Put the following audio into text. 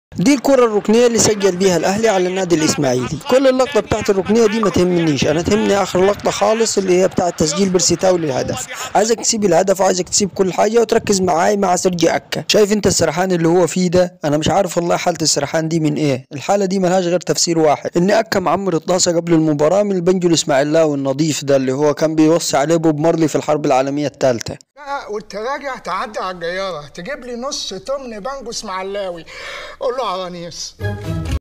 دي الكرة الركنية اللي سجل بيها الأهلي على النادي الإسماعيلي كل اللقطة بتاعت الركنية دي ما تهمنيش أنا تهمني آخر لقطة خالص اللي هي بتاعت تسجيل برسيتاو للهدف عايزك تسيب الهدف وعايزك تسيب كل حاجة وتركز معاي مع سيرجي أكا شايف أنت السرحان اللي هو فيه ده أنا مش عارف والله حالة السرحان دي من إيه الحالة دي ملهاش غير تفسير واحد إن أكا معمر الطاسة قبل المباراة من البنجو الإسماعيلاوي النظيف ده اللي هو كان بيوصي عليه بوب مارلي في الحرب العالمية الثالثة بقى وانت راجع تعدي على الجيارة تجيب لي نص تمن بانجو اسماعيلاوي قول له عرانيس